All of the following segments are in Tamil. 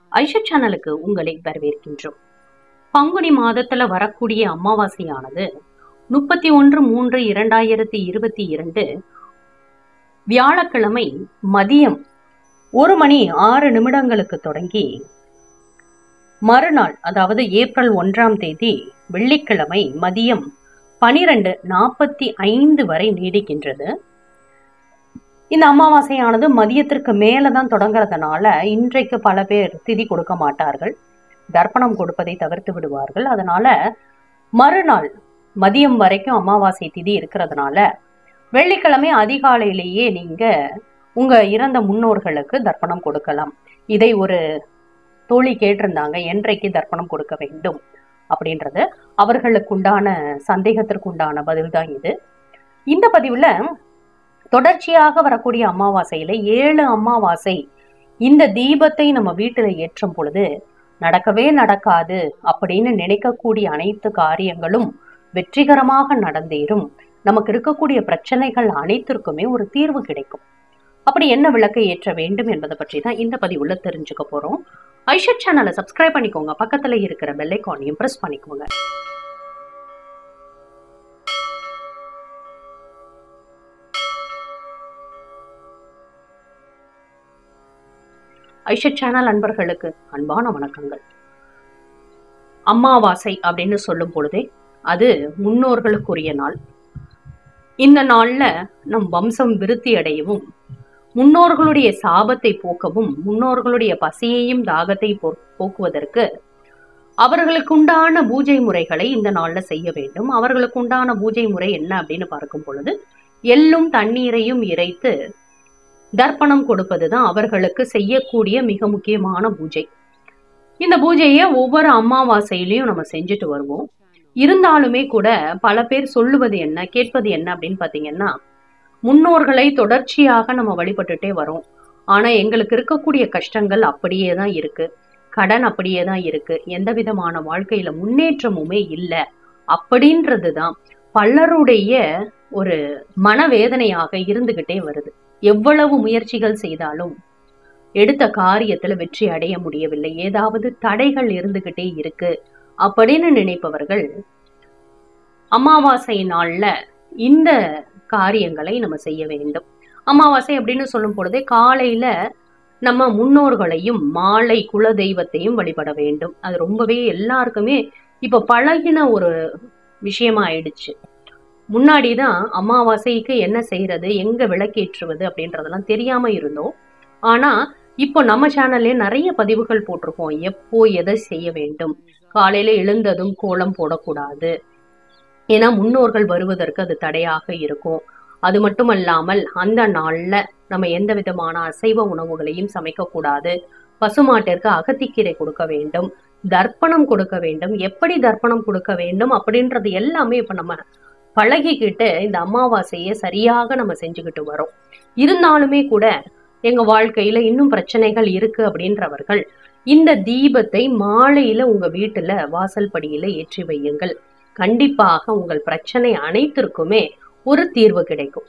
ஐஷா சேனலுக்கு உங்களை வரவேற்கின்றோம் பங்குனி மாதத்துல வரக்கூடிய அமாவாசையானது முப்பத்தி ஒன்று மூன்று இரண்டாயிரத்தி இருபத்தி இரண்டு வியாழக்கிழமை மதியம் ஒரு மணி ஆறு நிமிடங்களுக்கு தொடங்கி மறுநாள் அதாவது ஏப்ரல் ஒன்றாம் தேதி வெள்ளிக்கிழமை மதியம் பனிரெண்டு நாற்பத்தி ஐந்து வரை நீடிக்கின்றது இந்த அமாவாசையானது மதியத்திற்கு மேல தான் தொடங்குறதுனால இன்றைக்கு பல பேர் திதி கொடுக்க மாட்டார்கள் தர்ப்பணம் கொடுப்பதை தவிர்த்து விடுவார்கள் அதனால மறுநாள் மதியம் வரைக்கும் அமாவாசை திதி இருக்கிறதுனால வெள்ளிக்கிழமை அதிகாலையிலேயே நீங்க உங்க இறந்த முன்னோர்களுக்கு தர்ப்பணம் கொடுக்கலாம் இதை ஒரு தோழி கேட்டிருந்தாங்க என்றைக்கு தர்ப்பணம் கொடுக்க வேண்டும் அப்படின்றது அவர்களுக்குண்டான சந்தேகத்திற்குண்டான பதில் தான் இது இந்த பதிவுல தொடர்ச்சியாக வரக்கூடிய அமாவாசையில ஏழு அமாவாசை இந்த தீபத்தை நம்ம வீட்டுல ஏற்றும் பொழுது நடக்கவே நடக்காது அப்படின்னு நினைக்கக்கூடிய அனைத்து காரியங்களும் வெற்றிகரமாக நடந்தேறும் நமக்கு இருக்கக்கூடிய பிரச்சனைகள் அனைத்திற்குமே ஒரு தீர்வு கிடைக்கும் அப்படி என்ன விளக்கை ஏற்ற வேண்டும் என்பதை பற்றி தான் இந்த பதிவுல தெரிஞ்சுக்க போறோம் ஐஷட் சேனலை சப்ஸ்கிரைப் பண்ணிக்கோங்க பக்கத்துல இருக்கிற பெல் ஐக்கானையும் பிரஸ் பண்ணிக்கோங்க ஐஷட் சேனல் அன்பர்களுக்கு அன்பான வணக்கங்கள் அமாவாசை அப்படின்னு சொல்லும் பொழுதே அது முன்னோர்களுக்குரிய நாள் இந்த நாள்ல நம் வம்சம் விருத்தி அடையவும் முன்னோர்களுடைய சாபத்தை போக்கவும் முன்னோர்களுடைய பசியையும் தாகத்தை போ- போக்குவதற்கு அவர்களுக்கு உண்டான பூஜை முறைகளை இந்த நாள்ல செய்ய வேண்டும் அவர்களுக்கு உண்டான பூஜை முறை என்ன அப்படின்னு பார்க்கும் பொழுது எள்ளும் தண்ணீரையும் இறைத்து தர்ப்பணம் கொடுப்பதுதான் அவர்களுக்கு செய்யக்கூடிய மிக முக்கியமான பூஜை இந்த பூஜையை ஒவ்வொரு அமாவாசையிலையும் நம்ம செஞ்சுட்டு வருவோம் இருந்தாலுமே கூட பல பேர் சொல்லுவது என்ன கேட்பது என்ன அப்படின்னு பாத்தீங்கன்னா முன்னோர்களை தொடர்ச்சியாக நம்ம வழிபட்டுட்டே வரோம் ஆனா எங்களுக்கு இருக்கக்கூடிய கஷ்டங்கள் அப்படியே தான் இருக்கு கடன் அப்படியே தான் இருக்கு எந்த விதமான வாழ்க்கையில முன்னேற்றமுமே இல்லை அப்படின்றது தான் பலருடைய ஒரு மனவேதனையாக இருந்துகிட்டே வருது எவ்வளவு முயற்சிகள் செய்தாலும் எடுத்த காரியத்துல வெற்றி அடைய முடியவில்லை ஏதாவது தடைகள் இருந்துகிட்டே இருக்கு அப்படின்னு நினைப்பவர்கள் அமாவாசை நாள்ல இந்த காரியங்களை நம்ம செய்ய வேண்டும் அமாவாசை அப்படின்னு சொல்லும் பொழுதே காலையில நம்ம முன்னோர்களையும் மாலை குல தெய்வத்தையும் வழிபட வேண்டும் அது ரொம்பவே எல்லாருக்குமே இப்ப பழகின ஒரு விஷயமா ஆயிடுச்சு முன்னாடிதான் அமாவாசைக்கு என்ன செய்யறது எங்க விளக்கேற்றுவது அப்படின்றதெல்லாம் தெரியாம இருந்தோம் ஆனா இப்போ நம்ம சேனல்லே நிறைய பதிவுகள் போட்டிருக்கோம் எப்போ எதை செய்ய வேண்டும் காலையில எழுந்ததும் கோலம் போடக்கூடாது ஏன்னா முன்னோர்கள் வருவதற்கு அது தடையாக இருக்கும் அது மட்டுமல்லாமல் அந்த நாள்ல நம்ம எந்த விதமான அசைவ உணவுகளையும் சமைக்க கூடாது பசுமாட்டிற்கு அகத்திக்கீரை கொடுக்க வேண்டும் தர்ப்பணம் கொடுக்க வேண்டும் எப்படி தர்ப்பணம் கொடுக்க வேண்டும் அப்படின்றது எல்லாமே இப்ப நம்ம பழகிக்கிட்டு இந்த அமாவாசையை சரியாக நம்ம செஞ்சுக்கிட்டு வரோம் இருந்தாலுமே கூட எங்க வாழ்க்கையில இன்னும் பிரச்சனைகள் இருக்கு அப்படின்றவர்கள் இந்த தீபத்தை மாலையில உங்க வீட்டுல வாசல் படியில ஏற்றி வையுங்கள் கண்டிப்பாக உங்கள் பிரச்சனை அனைத்திற்குமே ஒரு தீர்வு கிடைக்கும்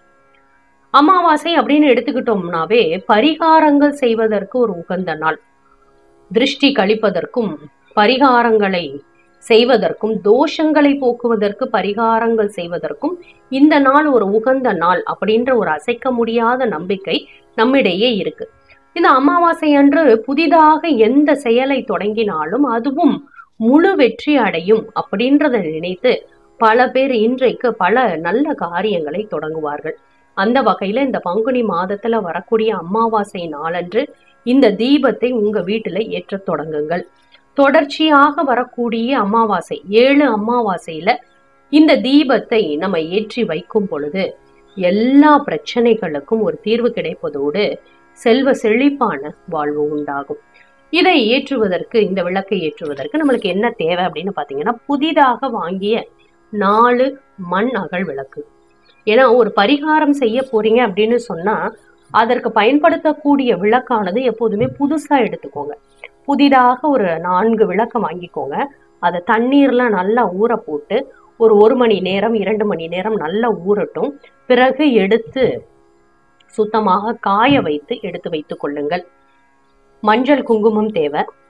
அமாவாசை அப்படின்னு எடுத்துக்கிட்டோம்னாவே பரிகாரங்கள் செய்வதற்கு ஒரு உகந்த நாள் திருஷ்டி கழிப்பதற்கும் பரிகாரங்களை செய்வதற்கும் தோஷங்களை போக்குவதற்கு பரிகாரங்கள் செய்வதற்கும் இந்த நாள் ஒரு உகந்த நாள் அப்படின்ற ஒரு அசைக்க முடியாத நம்பிக்கை நம்மிடையே இருக்கு இந்த அமாவாசை அன்று புதிதாக எந்த செயலை தொடங்கினாலும் அதுவும் முழு வெற்றி அடையும் அப்படின்றத நினைத்து பல பேர் இன்றைக்கு பல நல்ல காரியங்களை தொடங்குவார்கள் அந்த வகையில இந்த பங்குனி மாதத்துல வரக்கூடிய அமாவாசை நாளன்று இந்த தீபத்தை உங்க வீட்டுல ஏற்றத் தொடங்குங்கள் தொடர்ச்சியாக வரக்கூடிய அமாவாசை ஏழு அமாவாசையில இந்த தீபத்தை நம்ம ஏற்றி வைக்கும் பொழுது எல்லா பிரச்சனைகளுக்கும் ஒரு தீர்வு கிடைப்பதோடு செல்வ செழிப்பான வாழ்வு உண்டாகும் இதை ஏற்றுவதற்கு இந்த விளக்கை ஏற்றுவதற்கு நம்மளுக்கு என்ன தேவை அப்படின்னு பாத்தீங்கன்னா புதிதாக வாங்கிய நாலு மண் அகல் விளக்கு ஏன்னா ஒரு பரிகாரம் செய்ய போறீங்க அப்படின்னு சொன்னா அதற்கு பயன்படுத்தக்கூடிய விளக்கானது எப்போதுமே புதுசா எடுத்துக்கோங்க புதிதாக ஒரு நான்கு விளக்க வாங்கிக்கோங்க அதை தண்ணீர்ல நல்லா ஊற போட்டு ஒரு ஒரு மணி நேரம் இரண்டு மணி நேரம் நல்லா ஊறட்டும் பிறகு எடுத்து சுத்தமாக காய வைத்து எடுத்து வைத்துக் கொள்ளுங்கள் மஞ்சள் குங்குமம் தேவை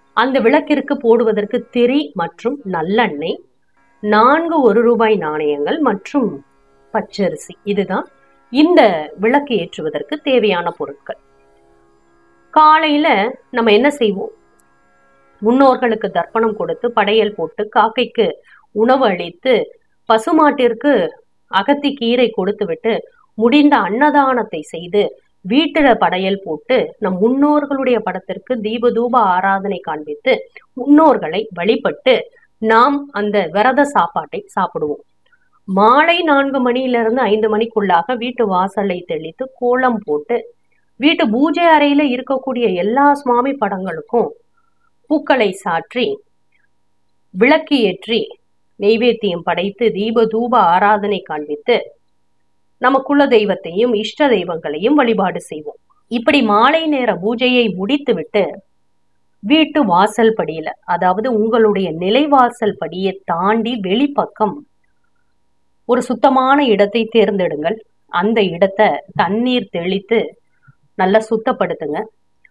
அந்த விளக்கிற்கு போடுவதற்கு திரி மற்றும் நல்லெண்ணெய் நான்கு ஒரு ரூபாய் நாணயங்கள் மற்றும் பச்சரிசி இதுதான் இந்த விளக்கு ஏற்றுவதற்கு தேவையான பொருட்கள் காலையில நம்ம என்ன செய்வோம் முன்னோர்களுக்கு தர்ப்பணம் கொடுத்து படையல் போட்டு காக்கைக்கு உணவு அளித்து பசுமாட்டிற்கு அகத்தி கீரை கொடுத்து விட்டு முடிந்த அன்னதானத்தை செய்து வீட்டுல படையல் போட்டு நம் முன்னோர்களுடைய படத்திற்கு தீப தூப ஆராதனை காண்பித்து முன்னோர்களை வழிபட்டு நாம் அந்த விரத சாப்பாட்டை சாப்பிடுவோம் மாலை நான்கு மணியிலிருந்து ஐந்து மணிக்குள்ளாக வீட்டு வாசலை தெளித்து கோலம் போட்டு வீட்டு பூஜை அறையில இருக்கக்கூடிய எல்லா சுவாமி படங்களுக்கும் பூக்களை சாற்றி விளக்கு ஏற்றி நெய்வேத்தியம் படைத்து தீப தூப ஆராதனை காண்பித்து நம்ம குல தெய்வத்தையும் இஷ்ட தெய்வங்களையும் வழிபாடு செய்வோம் இப்படி மாலை நேர பூஜையை முடித்துவிட்டு வீட்டு வாசல் படியில அதாவது உங்களுடைய நிலைவாசல் படியை தாண்டி வெளிப்பக்கம் ஒரு சுத்தமான இடத்தை தேர்ந்தெடுங்கள் அந்த இடத்தை தண்ணீர் தெளித்து நல்லா சுத்தப்படுத்துங்க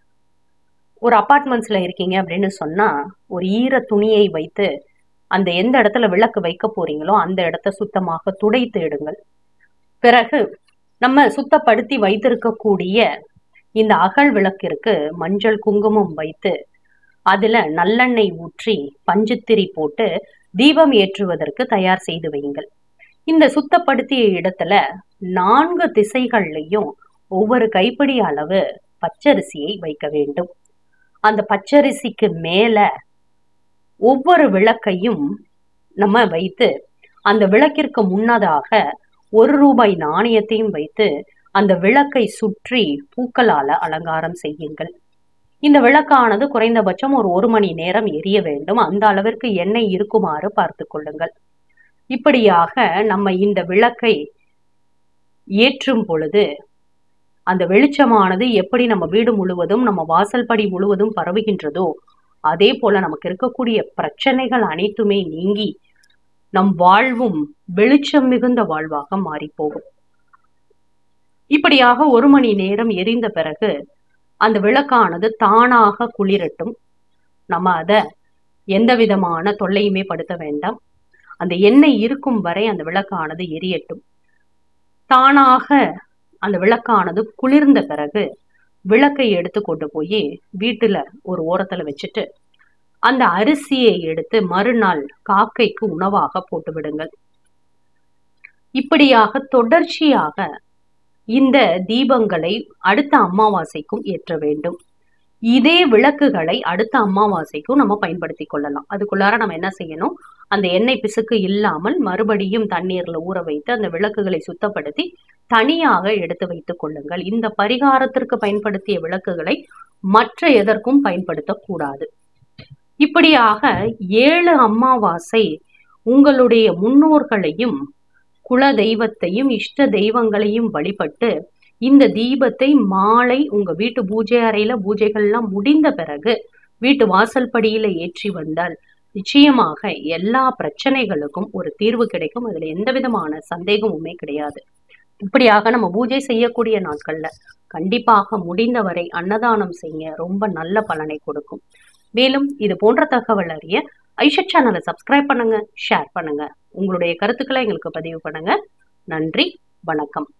ஒரு அப்பார்ட்மெண்ட்ஸ்ல இருக்கீங்க அப்படின்னு சொன்னா ஒரு ஈர துணியை வைத்து அந்த எந்த இடத்துல விளக்கு வைக்க போறீங்களோ அந்த இடத்த சுத்தமாக துடைத்து எடுங்கள் பிறகு நம்ம சுத்தப்படுத்தி வைத்திருக்கக்கூடிய இந்த அகல் விளக்கிற்கு மஞ்சள் குங்குமம் வைத்து அதுல நல்லெண்ணெய் ஊற்றி பஞ்சுத்திரி போட்டு தீபம் ஏற்றுவதற்கு தயார் செய்து வையுங்கள் இந்த சுத்தப்படுத்திய இடத்துல நான்கு திசைகள்லையும் ஒவ்வொரு கைப்பிடி அளவு பச்சரிசியை வைக்க வேண்டும் அந்த பச்சரிசிக்கு மேல ஒவ்வொரு விளக்கையும் நம்ம வைத்து அந்த விளக்கிற்கு முன்னதாக ஒரு ரூபாய் நாணயத்தையும் வைத்து அந்த விளக்கை சுற்றி பூக்களால அலங்காரம் செய்யுங்கள் இந்த விளக்கானது குறைந்தபட்சம் ஒரு ஒரு மணி நேரம் எரிய வேண்டும் அந்த அளவிற்கு எண்ணெய் இருக்குமாறு பார்த்து கொள்ளுங்கள் இப்படியாக நம்ம இந்த விளக்கை ஏற்றும் பொழுது அந்த வெளிச்சமானது எப்படி நம்ம வீடு முழுவதும் நம்ம வாசல்படி முழுவதும் பரவுகின்றதோ அதே போல நமக்கு இருக்கக்கூடிய பிரச்சனைகள் அனைத்துமே நீங்கி நம் வாழ்வும் வெளிச்சம் மிகுந்த வாழ்வாக மாறி போகும் இப்படியாக ஒரு மணி நேரம் எரிந்த பிறகு அந்த விளக்கானது தானாக குளிரட்டும் நம்ம அதை எந்த விதமான தொல்லையுமே படுத்த வேண்டாம் அந்த எண்ணெய் இருக்கும் வரை அந்த விளக்கானது எரியட்டும் தானாக அந்த விளக்கானது குளிர்ந்த பிறகு விளக்கை எடுத்து கொண்டு போய் வீட்டுல ஒரு ஓரத்துல வச்சுட்டு அந்த அரிசியை எடுத்து மறுநாள் காக்கைக்கு உணவாக போட்டு விடுங்கள் இப்படியாக தொடர்ச்சியாக இந்த தீபங்களை அடுத்த அமாவாசைக்கும் ஏற்ற வேண்டும் இதே விளக்குகளை அடுத்த அமாவாசைக்கும் நம்ம பயன்படுத்தி கொள்ளலாம் அதுக்குள்ளார நம்ம என்ன செய்யணும் அந்த எண்ணெய் பிசுக்கு இல்லாமல் மறுபடியும் தண்ணீர்ல ஊற வைத்து அந்த விளக்குகளை சுத்தப்படுத்தி தனியாக எடுத்து வைத்துக் கொள்ளுங்கள் இந்த பரிகாரத்திற்கு பயன்படுத்திய விளக்குகளை மற்ற எதற்கும் பயன்படுத்தக்கூடாது இப்படியாக ஏழு அமாவாசை உங்களுடைய முன்னோர்களையும் குல தெய்வத்தையும் இஷ்ட தெய்வங்களையும் வழிபட்டு இந்த தீபத்தை மாலை உங்க வீட்டு பூஜை அறையில பூஜைகள்லாம் முடிந்த பிறகு வீட்டு வாசல் படியில ஏற்றி வந்தால் நிச்சயமாக எல்லா பிரச்சனைகளுக்கும் ஒரு தீர்வு கிடைக்கும் அதுல எந்த விதமான சந்தேகமுமே கிடையாது இப்படியாக நம்ம பூஜை செய்யக்கூடிய நாட்கள்ல கண்டிப்பாக முடிந்தவரை அன்னதானம் செய்ய ரொம்ப நல்ல பலனை கொடுக்கும் மேலும் இது போன்ற தகவல் அறிய ஐஷத் சேனலை சப்ஸ்கிரைப் பண்ணுங்க ஷேர் பண்ணுங்க உங்களுடைய கருத்துக்களை எங்களுக்கு பதிவு பண்ணுங்க நன்றி வணக்கம்